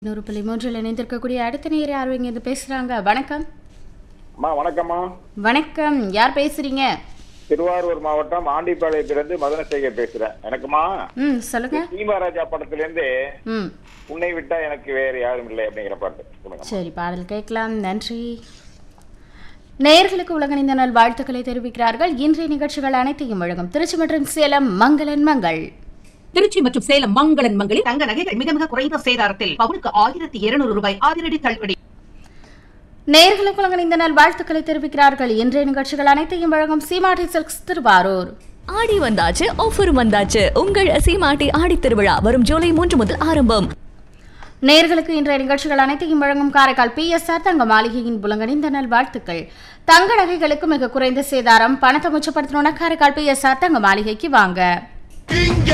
நூறு புள்ளி மூன்றில் இணைந்திருக்கக்கூடிய அடுத்த நேர் யாரும் இங்கேருந்து பேசுகிறாங்க வணக்கம் அம்மா வணக்கம்மா வணக்கம் யார் பேசுறீங்க திருவாரூர் மாவட்டம் ஆண்டிப்பாளையத்திலிருந்து மதனசேகர் பேசுறேன் எனக்குமா ம் சொல்லுங்க சீமாராஜா படத்திலிருந்து ம் உன்னை விட்டா எனக்கு வேறு யாரும் இல்லை அப்படிங்கிற பாட்டு சொல்லுங்க சரி பாடல் கேட்கலாம் நன்றி நேயர்களுக்கு உலகணிந்த நல் வாழ்த்துக்களை தெரிவிக்கிறார்கள் இன்றைய நிகழ்ச்சிகள் அனைத்தையும் வழங்கும் திருச்சி மற்றும் சேலம் மங்களன் மங்கள் திருச்சி மற்றும் சேலம் மங்களன் மங்களில் தங்க நகைகள் மிக மிக குறைந்த சேதாரத்தில் பவுனுக்கு ஆயிரத்தி இருநூறு ரூபாய் அதிரடி தள்ளுபடி நேயர்களுக்கு உலகணிந்த நல் வாழ்த்துக்களை தெரிவிக்கிறார்கள் இன்றைய நிகழ்ச்சிகள் அனைத்தையும் வழங்கும் சீமாட்டி சில்க்ஸ் திருவாரூர் ஆடி வந்தாச்சு ஆஃபரும் வந்தாச்சு உங்கள் சீமாட்டி ஆடி திருவிழா வரும் ஜூலை மூன்று முதல் ஆரம்பம் நேர்களுக்கு இன்றைய நிகழ்ச்சிகள் அனைத்தையும் வழங்கும் காரைக்கால் பிஎஸ்ஆர் தங்க மாளிகையின் புலங்கணிந்த நல் வாழ்த்துக்கள் தங்க நகைகளுக்கு மிக குறைந்த சேதாரம் பணத்தை மிச்சப்படுத்தணும்னா காரைக்கால் பிஎஸ்ஆர் தங்க மாளிகைக்கு வாங்க